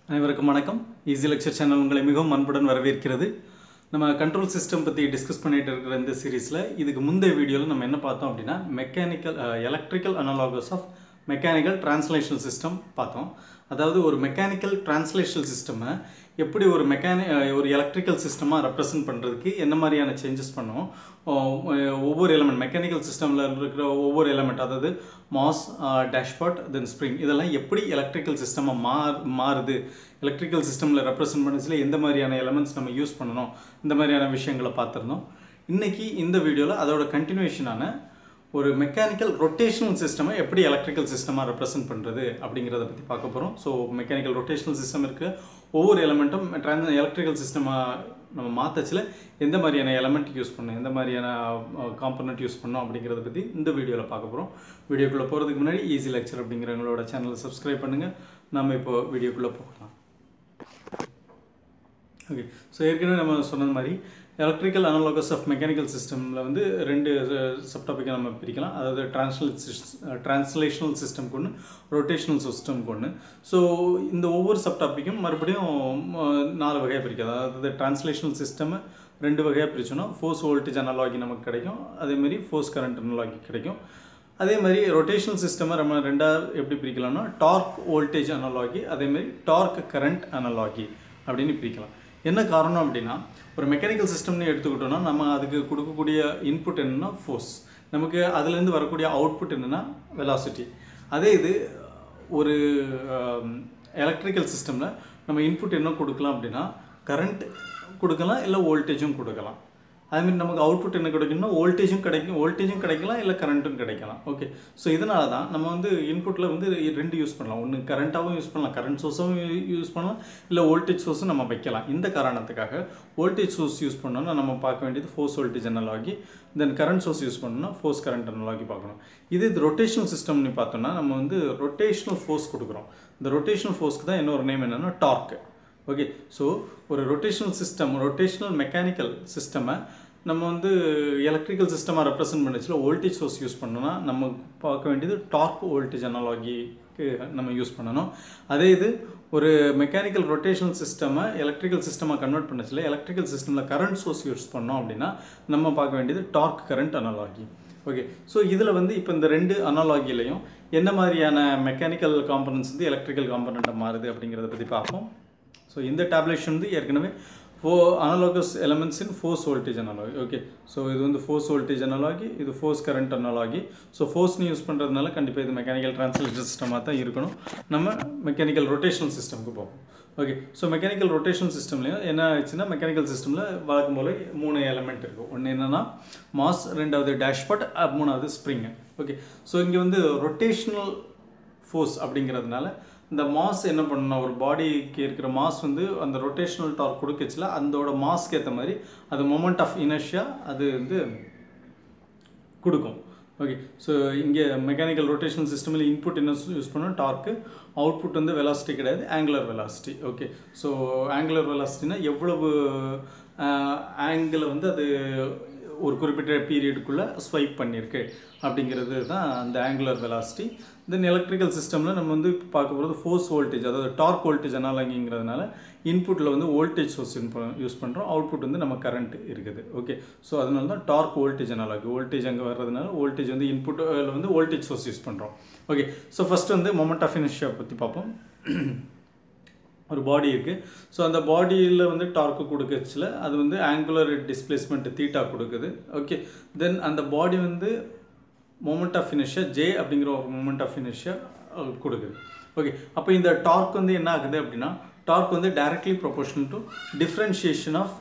அனைவருக்கும் வணக்கம் easy lecture channel உங்களை மிகவும் அன்புடன் வரவேற்கிறது நம்ம கண்ட்ரோல் சிஸ்டம் பற்றி டிஸ்கஸ் பண்ணிட்டு இருக்கிற இந்த சீரீஸில் இதுக்கு முந்தைய வீடியோவில் நம்ம என்ன பார்த்தோம் அப்படின்னா mechanical electrical analogous of mechanical translational system பார்த்தோம் அதாவது ஒரு மெக்கானிக்கல் டிரான்ஸ்லேஷனல் சிஸ்டமை எப்படி ஒரு மெக்கானி ஒரு எலக்ட்ரிக்கல் சிஸ்டமாக ரெப்ரசன்ட் பண்ணுறதுக்கு என்ன மாதிரியான சேஞ்சஸ் பண்ணுவோம் ஒவ்வொரு எலமெண்ட் மெக்கானிக்கல் சிஸ்டமில் இருக்கிற ஒவ்வொரு எலமெண்ட் அதாவது மாஸ் டேஷ்பாட் தென் ஸ்ப்ரிங் இதெல்லாம் எப்படி எலக்ட்ரிக்கல் சிஸ்டமாக மா மாறுது எலக்ட்ரிக்கல் சிஸ்டமில் ரெப்ரசன்ட் பண்ணச்சில் எந்த மாதிரியான எலமெண்ட்ஸ் நம்ம யூஸ் பண்ணணும் இந்த மாதிரியான விஷயங்களை பார்த்துருந்தோம் இன்றைக்கி இந்த வீடியோவில் அதோட கண்டினியூஷனான ஒரு மெக்கானிக்கல் ரொட்டேஷனல் சிஸ்டமை எப்படி எலக்ட்ரிக்கல் சிஸ்டமாக ரெப்ரசென்ட் பண்ணுறது அப்படிங்கிறத பற்றி பார்க்க போகிறோம் ஸோ மெக்கானிக்கல் ரொட்டேஷனல் சிஸ்டம் இருக்க ஒவ்வொரு எலமெண்ட்டும் ட்ரான்ஸ் எலக்ட்ரிக்கல் சிஸ்டமாக நம்ம மாற்றச்சில் எந்த மாதிரியான எலமெண்ட் யூஸ் பண்ணணும் எந்த மாதிரியான காம்பனண்ட் யூஸ் பண்ணோம் அப்படிங்கிறத பற்றி இந்த வீடியோவில் பார்க்க போகிறோம் வீடியோக்குள்ளே போகிறதுக்கு முன்னாடி ஈஸி லெக்சர் அப்படிங்கிறவங்களோட சேனலை சப்ஸ்கிரைப் பண்ணுங்கள் நம்ம இப்போ வீடியோக்குள்ளே போகலாம் ஓகே ஸோ ஏற்கனவே நம்ம சொன்னது மாதிரி எலக்ட்ரிக்கல் அனலாகஸ் ஆஃப் மெக்கானிக்கல் சிஸ்டமில் வந்து ரெண்டு சப்டாப்பிக்கை நம்ம பிரிக்கலாம் அதாவது டிரான்ஸ்லே டிரான்ஸ்லேஷனல் சிஸ்டம்க்கு ஒன்று ரொட்டேஷனல் சிஸ்டம்க்கு ஒன்று ஸோ இந்த ஒவ்வொரு சப்டாப்பிக்கும் மறுபடியும் நாலு வகையாக பிரிக்கலாம் அதாவது டிரான்ஸ்லேஷனல் சிஸ்டமை ரெண்டு வகையாக பிரிச்சோன்னா ஃபோர்ஸ் வோல்டேஜ் அனலாகி நமக்கு கிடைக்கும் அதேமாதிரி ஃபோர்ஸ் கரண்ட் அனலாகி கிடைக்கும் அதே மாதிரி ரொட்டேஷனல் சிஸ்டமை நம்ம ரெண்டாக எப்படி பிரிக்கலாம்னா டார்க் வோல்டேஜ் அனலாகி அதேமாதிரி டார்க் கரண்ட் அனலாகி அப்படின்னு பிரிக்கலாம் என்ன காரணம் அப்படின்னா ஒரு மெக்கானிக்கல் சிஸ்டம்னு எடுத்துக்கிட்டோம்னா நம்ம அதுக்கு கொடுக்கக்கூடிய இன்புட் என்னென்னா ஃபோர்ஸ் நமக்கு அதுலேருந்து வரக்கூடிய அவுட்புட் என்னென்னா வெலாசிட்டி அதே இது ஒரு எலக்ட்ரிக்கல் சிஸ்டமில் நம்ம இன்புட் என்ன கொடுக்கலாம் அப்படின்னா கரண்ட் கொடுக்கலாம் இல்லை வோல்டேஜும் கொடுக்கலாம் அதுமாரி நமக்கு அவுட்புட் என்ன கிடைக்கும்னா வோல்டேஜும் கிடைக்கும் வோல்டேஜும் கிடைக்கலாம் இல்லை கரண்ட்டும் கிடைக்கலாம் ஓகே ஸோ இதனால தான் நம்ம வந்து இன்புட்டில் வந்து ரெண்டு யூஸ் பண்ணலாம் ஒன்று கரண்ட்டாகவும் யூஸ் பண்ணலாம் கரண்ட் சோர்ஸும் யூஸ் பண்ணலாம் இல்லை வோல்டேஜ் சோர்ஸும் நம்ம வைக்கலாம் இந்த காரணத்துக்காக வோல்டேஜ் சோர்ஸ் யூஸ் பண்ணோம்னா நம்ம பார்க்க வேண்டியது force voltage analogy then current source use பண்ணோம்னா ஃபோர்ஸ் கரண்ட் அனலாகி பார்க்கணும் இது இது ரொட்டேஷனல் சிஸ்டம்னு பார்த்தோம்னா நம்ம வந்து ரொட்டேஷனல் ஃபோர்ஸ் கொடுக்குறோம் இந்த ரொட்டேஷனல் ஃபோர்ஸ்க்கு தான் இன்னொரு நேம் என்னென்னா டார்க்கு ஓகே ஸோ ஒரு ரொட்டேஷனல் சிஸ்டம் ரொட்டேஷனல் மெக்கானிக்கல் சிஸ்டமை நம்ம வந்து எலக்ட்ரிக்கல் சிஸ்டமாக ரெப்ரசென்ட் பண்ணிச்சுல வோல்டேஜ் சோர்ஸ் யூஸ் பண்ணோன்னா நம்ம பார்க்க வேண்டியது டார்க் வோல்டேஜ் அனாலாகிக்கு நம்ம யூஸ் பண்ணணும் அதே இது ஒரு மெக்கானிக்கல் ரொட்டேஷனல் சிஸ்டமை எலக்ட்ரிக்கல் சிஸ்டமாக கன்வெர்ட் பண்ணச்சில் எலக்ட்ரிக்கல் சிஸ்டமில் கரண்ட் சோர்ஸ் யூஸ் பண்ணோம் அப்படின்னா நம்ம பார்க்க வேண்டியது torque current analogy okay so இதில் வந்து இப்போ இந்த ரெண்டு அனாலாகிலையும் என்ன மாதிரியான மெக்கானிக்கல் காம்பனன்ஸ் வந்து எலக்ட்ரிக்கல் காம்பனண்ட்டாக மாறுது அப்படிங்கிறத பற்றி பார்ப்போம் ஸோ இந்த டேப்லேஷன் வந்து ஏற்கனவே for analogous elements in force voltage analogy okay so இது வந்து ஃபோர்ஸ் வோல்டேஜ் அனலாகி இது ஃபோர்ஸ் கரண்ட் அனலாகி ஸோ ஃபோர்ஸ்னு யூஸ் பண்ணுறதுனால கண்டிப்பாக இது மெக்கானிக்கல் ட்ரான்ஸ்லேஷன் சிஸ்டமாக தான் இருக்கணும் நம்ம மெக்கானிக்கல் ரொட்டேஷனல் சிஸ்டம்க்கு போவோம் ஓகே ஸோ மெக்கானிக்கல் ரொட்டேஷன் சிஸ்டம்லையும் என்ன ஆச்சுன்னா மெக்கானிக்கல் சிஸ்டமில் வழக்கம் போல் மூணு எலமெண்ட் இருக்கும் ஒன்று என்னென்னா மாஸ் ரெண்டாவது டேஷ்பாட் மூணாவது ஸ்ப்ரிங்கு ஓகே ஸோ இங்கே வந்து ரொட்டேஷ்னல் ஃபோர்ஸ் அப்படிங்கிறதுனால இந்த மாஸ் என்ன பண்ணணும் ஒரு பாடிக்கு இருக்கிற மாஸ் வந்து அந்த ரொட்டேஷனல் டார்க் கொடுக்கச்சில் அதோட மாஸ்க்கு ஏற்ற மாதிரி அது மொமெண்ட் ஆஃப் இனர்ஷியா அது வந்து கொடுக்கும் ஓகே ஸோ இங்கே மெக்கானிக்கல் ரொட்டேஷனல் சிஸ்டமில் இன்புட் என்ன யூஸ் பண்ணோம் டார்க்கு அவுட்புட் வந்து வெலாசிட்டி கிடையாது angular velocity okay so angular வெலாசிட்டினா எவ்வளவு ஆங்கிளை வந்து அது ஒரு குறிப்பிட்ட பீரியடுக்குள்ளே ஸ்வைப் பண்ணியிருக்கு அப்படிங்கிறது தான் அந்த ஆங்குலர் வெலாசிட்டி தென் எலக்ட்ரிக்கல் சிஸ்டமில் நம்ம வந்து இப்போ பார்க்க போகிறது ஃபோர்ஸ் வோல்டேஜ் அதாவது டார்க் வோல்டேஜ் அனாலங்கிங்கிறதுனால இன்புட்டில் வந்து வோல்டேஜ் சோர்ஸ் யூஸ் பண்ணுறோம் அவுட்புட் வந்து நம்ம கரண்ட் இருக்குது ஓகே ஸோ அதனால தான் டார்க் வோல்டேஜ் அனாலகி வோல்டேஜ் அங்கே வர்றதுனால வோல்டேஜ் வந்து இன்புட்டில் வந்து வோல்டேஜ் சோர்ஸ் யூஸ் பண்ணுறோம் ஓகே ஸோ ஃபஸ்ட்டு வந்து மொமெண்ட் ஆஃப் இனிஷியா பற்றி பார்ப்போம் ஒரு பாடி இருக்குது ஸோ அந்த பாடியில் வந்து டார்க்கு கொடுக்கச்சில் அது வந்து ஆங்குலர் டிஸ்பிளேஸ்மெண்ட் தீட்டா கொடுக்குது ஓகே தென் அந்த பாடி வந்து மொமெண்ட் ஆஃப் இனிஷியா ஜே அப்படிங்கிற ஒரு மொமெண்ட் ஆஃப் இனிஷியா கொடுக்குது ஓகே அப்போ இந்த டார்க் வந்து என்ன ஆகுது அப்படின்னா டார்க் வந்து directly proportional to differentiation of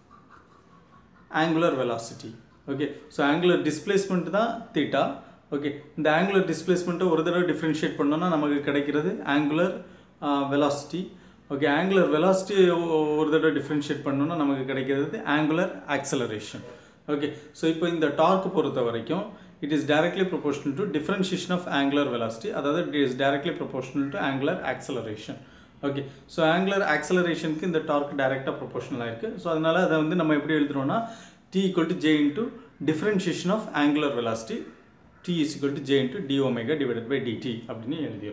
angular velocity okay so angular displacement தான் தீட்டா ஓகே இந்த ஆங்குலர் டிஸ்பிளேஸ்மெண்ட்டை ஒரு தடவை டிஃப்ரென்ஷியேட் பண்ணோன்னா நமக்கு கிடைக்கிறது angular velocity okay angular velocity ஒரு தடவை டிஃப்ரென்ஷியேட் பண்ணோன்னா நமக்கு கிடைக்கிறது ஆங்குலர் ஆக்சலரேஷன் ஓகே ஸோ இப்போ இந்த டார்க் பொறுத்த வரைக்கும் it is directly proportional to differentiation of angular velocity அதாவது it is directly proportional to angular acceleration okay so angular ஆக்சலரேஷனுக்கு இந்த டார்க் டைரெக்டாக ப்ரொபோர்ஷனலாக இருக்குது ஸோ அதனால் அதை வந்து நம்ம எப்படி எழுதுறோம்னா T equal to J into differentiation of angular velocity T is equal to J into d omega divided by dt அப்படின்னு எழுதிடுறோம்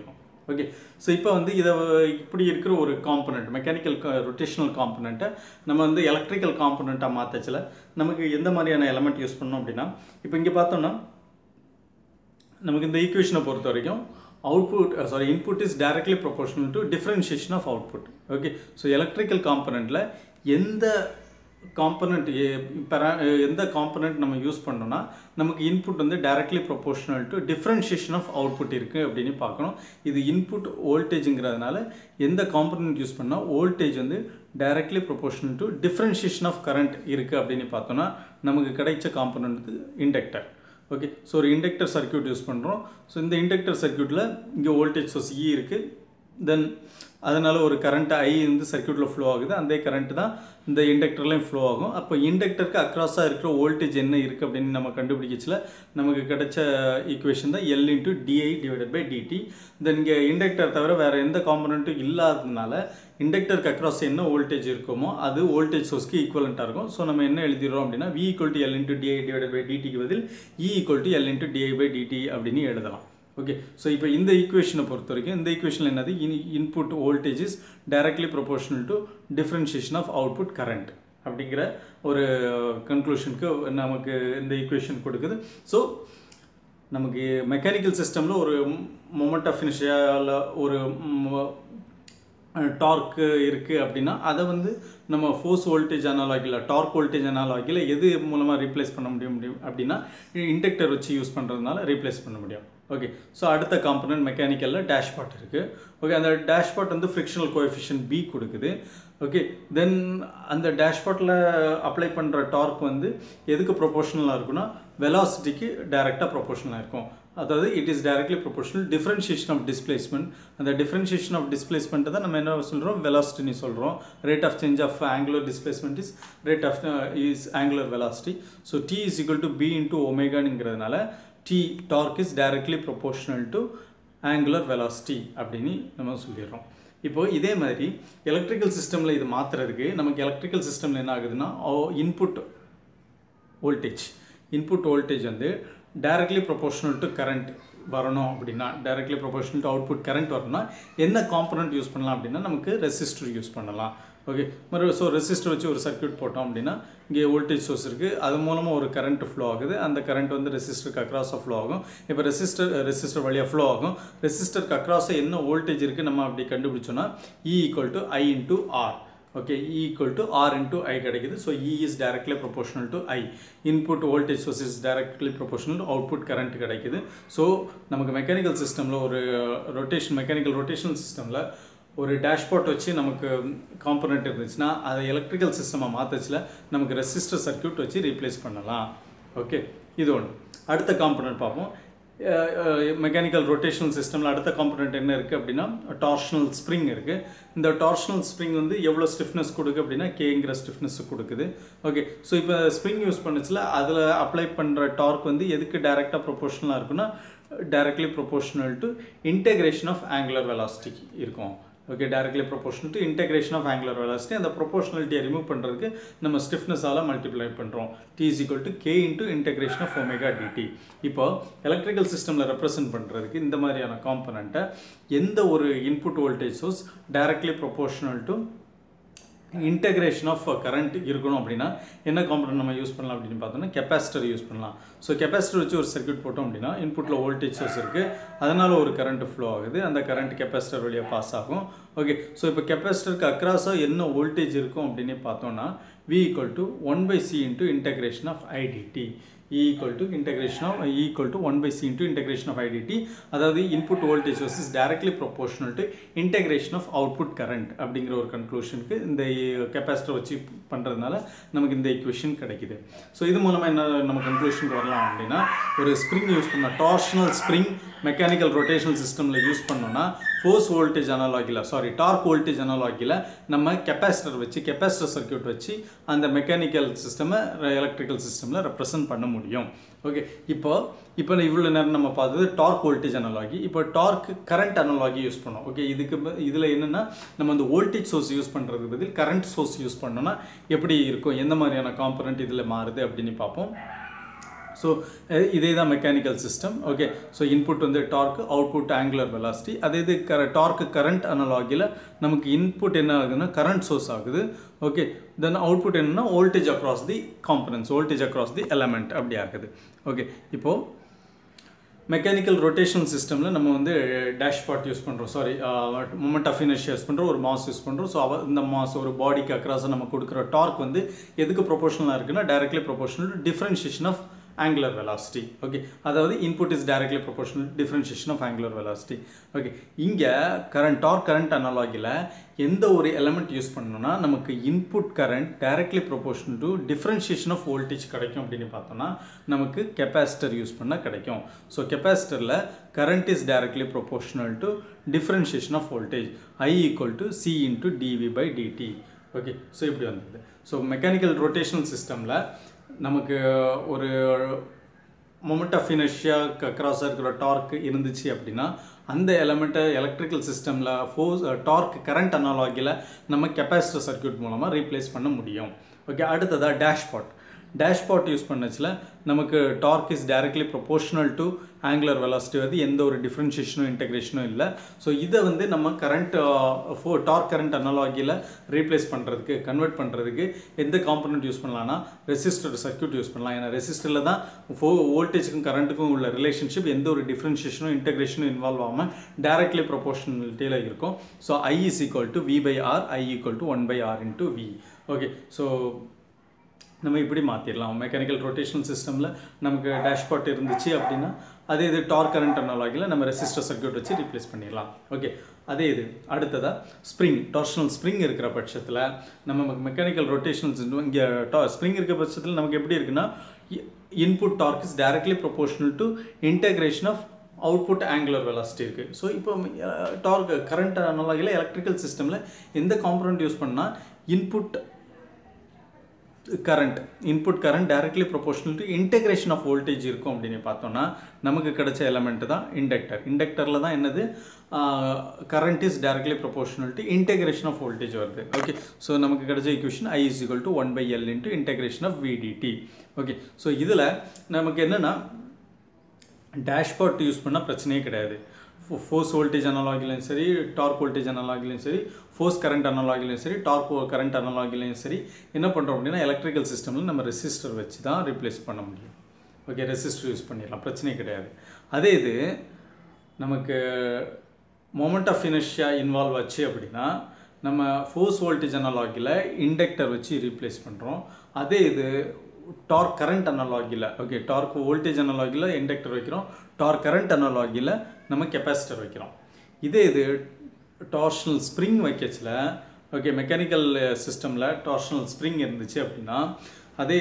ஓகே ஸோ இப்போ வந்து இதை இப்படி இருக்கிற ஒரு காம்பனண்ட் மெக்கானிக்கல் ரொட்டேஷனல் காம்பனண்ட்டை நம்ம வந்து எலக்ட்ரிக்கல் காம்பனண்ட்டாக மாற்றச்சில் நமக்கு எந்த மாதிரியான எலமெண்ட் யூஸ் பண்ணோம் அப்படின்னா இப்போ இங்கே பார்த்தோம்னா நமக்கு இந்த ஈக்குவேஷனை பொறுத்த வரைக்கும் output sorry input is directly proportional to differentiation of output okay so electrical காம்பனண்ட்டில் எந்த காம்பனண்ட் எந்த காம்பனண்ட் நம்ம யூஸ் பண்ணோம்னா நமக்கு இன்புட் வந்து directly proportional to differentiation of output இருக்குது அப்படின்னு பார்க்கணும் இது இன்புட் வோல்டேஜுங்கிறதுனால எந்த காம்பனண்ட் யூஸ் பண்ணால் வோல்டேஜ் வந்து directly proportional to differentiation of current இருக்குது அப்படின்னு பார்த்தோன்னா நமக்கு கிடைச்ச காம்பனண்ட் வந்து இண்டக்டர் ஓகே ஸோ ஒரு இண்டக்டர் சர்க்கியூட் யூஸ் பண்ணுறோம் ஸோ இந்த இண்டக்டர் சர்க்கியூட்டில் இங்கே வோல்டேஜ் சோர்ஸ் இ இருக்குது தென் அதனால் ஒரு கரண்ட் ஐ வந்து சர்க்கியூட்டில் ஃப்ளோ ஆகுது அந்த கரண்ட் தான் இந்த இண்டக்டர்லேயும் ஃப்ளோ ஆகும் அப்போ இண்டக்டருக்கு அக்ராஸாக இருக்கிற வோல்டேஜ் என்ன இருக்குது அப்படின்னு நம்ம கண்டுபிடிக்கச்சில் நமக்கு கிடைச்ச ஈக்குவேஷன் தான் L into di divided by dt then இங்கே இண்டக்டர் தவிர வேறு எந்த காம்பனண்ட்டும் இல்லாததுனால இண்டக்டருக்கு அக்ராஸ் என்ன வோல்டேஜ் இருக்குமோ அது வோல்டேஜ் சோர்ஸ்க்கு ஈக்குவலண்ட்டாக இருக்கும் ஸோ நம்ம என்ன எழுதிடுறோம் அப்படின்னா V equal to L into di divided by டிடிக்கு பதில் E equal to L into di by dt அப்படின்னு எழுதலாம் ஓகே ஸோ இப்போ இந்த ஈக்குவேஷனை பொறுத்த வரைக்கும் இந்த ஈக்குவேஷன் என்னது in input voltage is directly proportional to differentiation of output current அப்படிங்கிற ஒரு கன்க்ளூஷனுக்கு நமக்கு இந்த ஈக்குவேஷன் கொடுக்குது ஸோ நமக்கு மெக்கானிக்கல் சிஸ்டமில் ஒரு மொமெண்ட் ஆஃப் இனிஷியால் ஒரு டார்க்கு இருக்குது அப்படின்னா அதை வந்து நம்ம ஃபோர்ஸ் வோல்டேஜ் அனாலாகியில் டார்க் வோல்டேஜ் அனாலாகியில் எது மூலமாக ரீப்ளேஸ் பண்ண முடியும் முடியும் அப்படின்னா இண்டக்டர் வச்சு யூஸ் பண்ணுறதுனால ரீப்ளேஸ் பண்ண முடியும் ஓகே ஸோ அடுத்த காம்பனன்ட் மெக்கானிக்கலில் டேஷ்பாட் இருக்குது ஓகே அந்த டேஷ்பாட் வந்து ஃப்ரிக்ஷனல் கோஎஃபிஷியன் பி கொடுக்குது ஓகே தென் அந்த டேஷ்பாட்டில் அப்ளை பண்ணுற டார்க் வந்து எதுக்கு ப்ரொபோஷனலாக இருக்குன்னா வெலாசிட்டிக்கு டைரெக்டாக ப்ரொபோஷனலாக இருக்கும் அதாவது it is directly proportional differentiation of displacement அந்த டிஃப்ரென்ஷியேஷன் ஆஃப் டிஸ்பிளேஸ்மெண்ட்டை தான் நம்ம என்ன சொல்கிறோம் வெலாசிட்டின்னு சொல்கிறோம் rate of change of angular displacement is rate of is angular velocity so T is equal to B into ஒமேகானுங்கிறதுனால T torque is directly proportional to angular velocity அப்படின்னு நம்ம சொல்லிடுறோம் இப்போ இதே மாதிரி எலக்ட்ரிக்கல் சிஸ்டமில் இது மாற்றுறதுக்கு நமக்கு எலக்ட்ரிக்கல் சிஸ்டமில் என்ன ஆகுதுன்னா இன்புட் வோல்டேஜ் இன்புட் வோல்டேஜ் வந்து டைரக்ட்லி ப்ரொபோஷனல் டு கரண்ட் வரணும் அப்படின்னா directly proportional to output current வரணும்னா என்ன காம்பனண்ட் யூஸ் பண்ணலாம் அப்படின்னா நமக்கு ரெசிஸ்டர் யூஸ் பண்ணலாம் ஓகே மறு ஸோ ரெசிஸ்டர் வச்சு ஒரு சர்க்கியூட் போட்டோம் அப்படின்னா இங்கே வோல்டேஜ் சோர்ஸ் இருக்குது அது மூலமாக ஒரு கரண்ட் ஃப்ளோ ஆகுது அந்த கரண்ட் வந்து ரெசிஸ்டருக்கு அக்ராஸாக ஃப்ளோ ஆகும் இப்போ ரெசிஸ்டர் ரெசிஸ்டர் வழியாக ஃப்ளோ ஆகும் ரெசிஸ்டருக்கு அக்ராஸாக என்ன வோல்டேஜ் இருக்குது நம்ம அப்படி கண்டுபிடிச்சோன்னா E equal to I into R okay E equal to R into I கிடைக்குது so E is directly proportional to I input voltage source is directly proportional to output current கிடைக்குது so நமக்கு mechanical சிஸ்டமில் ஒரு rotation mechanical rotational சிஸ்டமில் ஒரு dashboard வச்சு நமக்கு component இருந்துச்சுன்னா அதை எலக்ட்ரிக்கல் சிஸ்டமாக மாற்றச்சில் நமக்கு ரெசிஸ்டர் சர்க்கியூட் வச்சு ரீப்ளேஸ் பண்ணலாம் ஓகே இது ஒன்று அடுத்த காம்பனண்ட் பார்ப்போம் மெக்கானிக்கல் ரொட்டேஷனல் சிஸ்டமில் அடுத்த காம்பனண்ட் என்ன இருக்குது அப்படின்னா டார்ஷனல் ஸ்ப்ரிங் இருக்குது இந்த டார்ஷனல் ஸ்ப்ரிங் வந்து எவ்வளோ ஸ்டிஃப்னஸ் கொடுக்கு அப்படின்னா கேங்கிற ஸ்டிஃப்னஸ் கொடுக்குது ஓகே ஸோ இப்போ ஸ்ப்ரிங் யூஸ் பண்ணுச்சுல அதில் அப்ளை பண்ணுற டார்க் வந்து எதுக்கு டைரெக்டாக ப்ரொபோஷனலாக இருக்குன்னா directly proportional to integration of angular வெலாசிட்டிக்கு இருக்கும் okay directly proportional to integration of angular velocity அந்த ப்ரொபோஷனலிட்டியை ரிமூவ் பண்ணுறதுக்கு நம்ம ஸ்டிஃப்னஸால் மல்டிப்ளை பண்ணுறோம் T is equal to K into integration of omega dt இப்போ எலக்ட்ரிக்கல் சிஸ்டமில் ரெப்ரசென்ட் பண்ணுறதுக்கு இந்த மாதிரியான காம்பனண்ட்டை எந்த ஒரு input voltage source directly proportional to integration of current இருக்கணும் அப்படின்னா என்ன காம்பனண்ட் நம்ம யூஸ் பண்ணலாம் அப்படின்னு பார்த்தோம்னா கெப்பாசிட்டர் யூஸ் பண்ணலாம் ஸோ கெப்பாசிட்டர் வச்சு ஒரு சர்க்யூட் போட்டோம் அப்படின்னா இன்புட்டில் வோல்டேஜ் சோர்ஸ் இருக்குது அதனால் ஒரு கரண்ட் ஃப்ளோ ஆகுது அந்த கரண்ட் கெப்பாசிட்டர் வழியாக பாஸ் ஆகும் ஓகே ஸோ இப்போ கெப்பாசிட்டருக்கு அக்ராஸாக என்ன வோல்டேஜ் இருக்கும் அப்படின்னு பார்த்தோம்னா V equal to one by C into integration of i dt E equal to integration of E equal to 1 by C into integration of IDT அதாவது input voltage source is directly proportional to integration of output current அப்படிங்கிற ஒரு கன்க்ளூஷனுக்கு இந்த capacitor வச்சு பண்ணுறதுனால நமக்கு இந்த equation கிடைக்குது so இது மூலமாக என்ன நம்ம கன்க்ளூஷனுக்கு வரலாம் அப்படின்னா ஒரு ஸ்ப்ரிங் யூஸ் பண்ண டார்ஷனல் ஸ்ப்ரிங் மெக்கானிக்கல் ரொட்டேஷனல் சிஸ்டமில் யூஸ் பண்ணோன்னா ஃபோர்ஸ் வோல்டேஜ் அனாலாகியில் சாரி டார்க் வோல்டேஜ் அனாலாகியில் நம்ம கெப்பாசிட்டர் வச்சு கெப்பாசிட்டர் சர்க்கியூட் வச்சு அந்த மெக்கானிக்கல் சிஸ்டமை எலக்ட்ரிக்கல் சிஸ்டமில் ரெப்ரசன்ட் பண்ண முடியும் ஓகே இப்போ இப்போ இவ்வளோ நேரம் நம்ம பார்த்தது டார்க் வோல்டேஜ் அனலாகி இப்போ டார்க் கரண்ட் அனலாகி யூஸ் பண்ணோம் ஓகே இதுக்கு இதில் என்னென்னா நம்ம அந்த வோல்டேஜ் சோர்ஸ் யூஸ் பண்ணுறதுக்கு பதில் கரண்ட் சோர்ஸ் யூஸ் பண்ணோன்னா எப்படி இருக்கும் எந்த மாதிரியான காம்பனண்ட் இதில் மாறுது அப்படின்னு பார்ப்போம் ஸோ இதே தான் mechanical system okay so input வந்து டார்க் அவுட்புட் ஆங்குலர் வெலாசிட்டி அதே இது கர டார்க்கு கரண்ட் அனலாகியில் நமக்கு இன்புட் என்ன ஆகுதுன்னா கரண்ட் சோர்ஸ் ஆகுது ஓகே தென் அவுட்புட் என்னன்னா voltage across the components voltage across the element அப்படி ஆகுது ஓகே இப்போது மெக்கானிக்கல் ரொட்டேஷன் சிஸ்டமில் நம்ம வந்து டேஷ்பாட் யூஸ் பண்ணுறோம் sorry moment of inertia use பண்ணுறோம் ஒரு மாஸ் யூஸ் பண்ணுறோம் ஸோ அவ இந்த மாஸ் ஒரு பாடிக்கு அக்ராஸாக நம்ம கொடுக்குற டார்க் வந்து எதுக்கு ப்ரொபோஷனலாக இருக்குன்னா directly proportional to differentiation of angular velocity okay அதாவது input is directly proportional to differentiation of angular velocity okay இங்கே கரண்ட் டார்க் கரண்ட் அனலாகில் எந்த ஒரு எலமெண்ட் யூஸ் பண்ணணும்னா நமக்கு input current directly proportional to differentiation of voltage கிடைக்கும் அப்படின்னு பார்த்தோம்னா நமக்கு கெப்பாசிட்டர் யூஸ் பண்ணால் கிடைக்கும் ஸோ கெப்பாசிட்டரில் current is directly proportional to differentiation of voltage I equal to C into dv by dt okay so இப்படி வந்தது ஸோ மெக்கானிக்கல் ரொட்டேஷனல் சிஸ்டமில் நமக்கு ஒரு மொமெண்ட் ஆஃப் இனர்ஷியாக்கு அக்ராஸாக இருக்கிற டார்க் இருந்துச்சு அப்படின்னா அந்த எலமெண்ட்டை எலக்ட்ரிக்கல் சிஸ்டமில் ஃபோர்ஸ் டார்க் கரண்ட் அனாலாகியில் நம்ம கெப்பாசிட்டர் சர்க்யூட் மூலமாக ரீப்ளேஸ் பண்ண முடியும் ஓகே அடுத்ததாக டேஷ்பாட் டேஷ்பாட் யூஸ் பண்ணச்சில் நமக்கு torque is directly proportional to angular velocity வந்து எந்த ஒரு டிஃப்ரென்ஷியேஷனும் இன்டெகிரேஷனும் இல்லை ஸோ இதை வந்து நம்ம கரண்ட் ஃபோ டார்க் கரண்ட் அனலாகியில் ரீப்ளேஸ் பண்ணுறதுக்கு கன்வெர்ட் பண்ணுறதுக்கு எந்த காம்பனண்ட் யூஸ் பண்ணலாம்னா ரெசிஸ்டர் சர்க்யூட் யூஸ் பண்ணலாம் ஏன்னா ரெசிஸ்டரில் தான் ஃபோ வோல்டேஜுக்கும் கரண்ட்டுக்கும் உள்ள ரிலேஷன்ஷிப் எந்த ஒரு டிஃப்ரென்ஷியேஷனும் இன்டெகிரேஷனும் இன்வால்வ் ஆகாமல் டைரக்ட்லி ப்ரொபோஷனலிட்டியில் இருக்கும் so I is equal to V by R I equal to one by R into V okay so நம்ம இப்படி மாற்றிடலாம் மெக்கானிக்கல் ரொட்டேஷனல் சிஸ்டமில் நமக்கு டேஷ்பாட் இருந்துச்சு அப்படின்னா அதே இது டார்க் கரண்ட் அனாலாகில் நம்ம ரெசிஸ்டர் சர்க்யூட் வச்சு ரீப்ளேஸ் பண்ணிடலாம் ஓகே அதே இது அடுத்ததாக ஸ்ப்ரிங் டார்ஷனல் ஸ்ப்ரிங் இருக்கிற பட்சத்தில் நம்ம மெக்கானிக்கல் ரொட்டேஷனல் இங்கே டா ஸ்ப்ரிங் இருக்கிற பட்சத்தில் நமக்கு எப்படி இருக்குன்னா input torque is directly proportional to integration of output angular velocity இருக்குது ஸோ இப்போ டார்க் கரண்ட் அனலாகில் எலக்ட்ரிக்கல் சிஸ்டமில் எந்த காம்பனண்ட் யூஸ் பண்ணால் input current input current directly proportional to integration of voltage இருக்கும் அப்படின்னு பார்த்தோம்னா நமக்கு கிடைச்ச எலமெண்ட் தான் இண்டக்டர் இண்டக்டரில் தான் என்னது current is directly proportional to integration of voltage வருது ஓகே ஸோ நமக்கு கிடைச்ச equation I is equal to one by L into integration of v dt okay so இதில் நமக்கு என்னென்னா டேஷ்பாட் யூஸ் பண்ணால் பிரச்சனையே கிடையாது ஃபோர்ஸ் வோல்டேஜ் அனலாகிலையும் சரி டார்க் வோல்டேஜ் அனலாகிலையும் சரி ஃபோர்ஸ் கரண்ட் அனலாகிலையும் சரி டார்க் கரண்ட் அனலாகிலையும் சரி என்ன பண்ணுறோம் அப்படின்னா எலக்ட்ரிக்கல் சிஸ்டமில் நம்ம ரெசிஸ்டர் வச்சு தான் ரீப்ளேஸ் பண்ண முடியும் ஓகே ரெசிஸ்டர் யூஸ் பண்ணிடலாம் பிரச்சனையே கிடையாது அதே இது நமக்கு மொமெண்ட் ஆஃப் இனர்ஷியா இன்வால்வ் ஆச்சு அப்படின்னா நம்ம ஃபோர்ஸ் வோல்டேஜ் அனலாகில் இண்டக்டர் வச்சு ரீப்ளேஸ் பண்ணுறோம் அதே இது டார்க் கரண்ட் அனலாகியில் ஓகே டார்க் வோல்டேஜ் அனலாகியில் இண்டக்டர் வைக்கிறோம் டார்க் கரண்ட் அனலாகியில் நம்ம கெப்பாசிட்டர் வைக்கிறோம் இதே இது டார்ஷனல் ஸ்ப்ரிங் வைக்கச்சில் ஓகே மெக்கானிக்கல் சிஸ்டமில் டார்ஷனல் ஸ்ப்ரிங் இருந்துச்சு அப்படின்னா அதே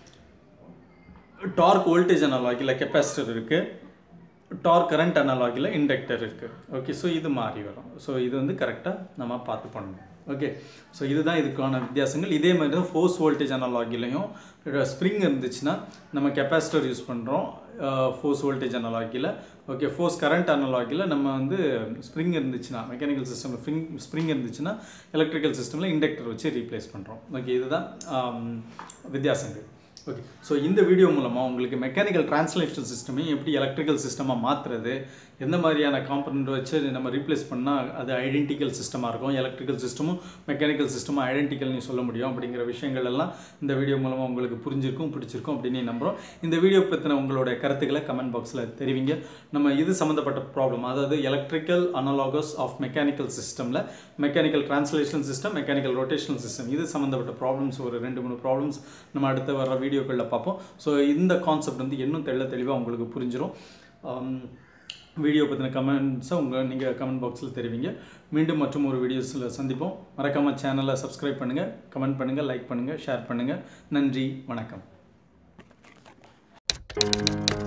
டார்க் வோல்டேஜ் அனலாகியில் கெப்பாசிட்டர் இருக்குது டார்க் கரண்ட் அனலாகியில் இண்டக்டர் இருக்குது ஓகே ஸோ இது மாறி வரும் ஸோ இது வந்து கரெக்டாக நம்ம பார்த்து பண்ணணும் ஓகே ஸோ இதுதான் இதுக்கான வித்தியாசங்கள் இதே மாதிரி தான் ஃபோர்ஸ் வோல்டேஜ் அனலாகிலையும் ஸ்ப்ரிங் இருந்துச்சுன்னா நம்ம கெப்பாசிட்டர் யூஸ் பண்ணுறோம் ஃபோர்ஸ் வோல்டேஜ் அனலாகியில் ஓகே ஃபோர்ஸ் கரண்ட் அனலாகியில் நம்ம வந்து ஸ்ப்ரிங் இருந்துச்சுன்னா மெக்கானிக்கல் சிஸ்டம் ஸ்ப்ரிங் ஸ்ப்ரிங் இருந்துச்சுன்னா எலக்ட்ரிக்கல் சிஸ்டமில் இண்டக்டர் வச்சு ரீப்ளேஸ் பண்ணுறோம் ஓகே இதுதான் வித்தியாசங்கள் ஓகே ஸோ இந்த வீடியோ மூலமாக உங்களுக்கு மெக்கானிக்கல் டிரான்ஸ்லேஷன் சிஸ்டமையும் எப்படி எலக்ட்ரிக்கல் சிஸ்டமாக மாற்றுறது எந்த மாதிரியான காம்பனண்ட் வச்சு நம்ம ரீப்ளேஸ் பண்ணால் அது ஐடென்டிக்கல் சிஸ்டமாக இருக்கும் எலக்ட்ரிக்கல் சிஸ்டமும் மெக்கானிக்கல் சிஸ்டமும் ஐடென்டிக்கல்னு சொல்ல முடியும் அப்படிங்கிற விஷயங்கள் எல்லாம் இந்த வீடியோ மூலமாக உங்களுக்கு புரிஞ்சிருக்கும் பிடிச்சிருக்கும் அப்படின்னு நம்புகிறோம் இந்த வீடியோ பற்றின உங்களோட கருத்துக்களை கமெண்ட் பாக்ஸில் தெரிவிங்க நம்ம இது சம்மந்தப்பட்ட ப்ராப்ளம் அதாவது எலக்ட்ரிக்கல் அனலாகஸ் ஆஃப் மெக்கானிக்கல் சிஸ்டமில் mechanical translation system mechanical rotational system இது சம்மந்தப்பட்ட ப்ராப்ளம்ஸ் ஒரு ரெண்டு மூணு ப்ராப்ளம்ஸ் நம்ம அடுத்து வர வீடியோக்களில் பார்ப்போம் ஸோ இந்த கான்செப்ட் வந்து இன்னும் தெள்ள தெளிவாக உங்களுக்கு புரிஞ்சிடும் வீடியோ பற்றின கமெண்ட்ஸை உங்கள் நீங்கள் கமெண்ட் பாக்ஸில் தெரிவிங்க மீண்டும் மற்றும் ஒரு வீடியோஸில் சந்திப்போம் மறக்காமல் சேனலை சப்ஸ்கிரைப் பண்ணுங்கள் கமெண்ட் பண்ணுங்கள் லைக் பண்ணுங்கள் ஷேர் பண்ணுங்கள் நன்றி வணக்கம்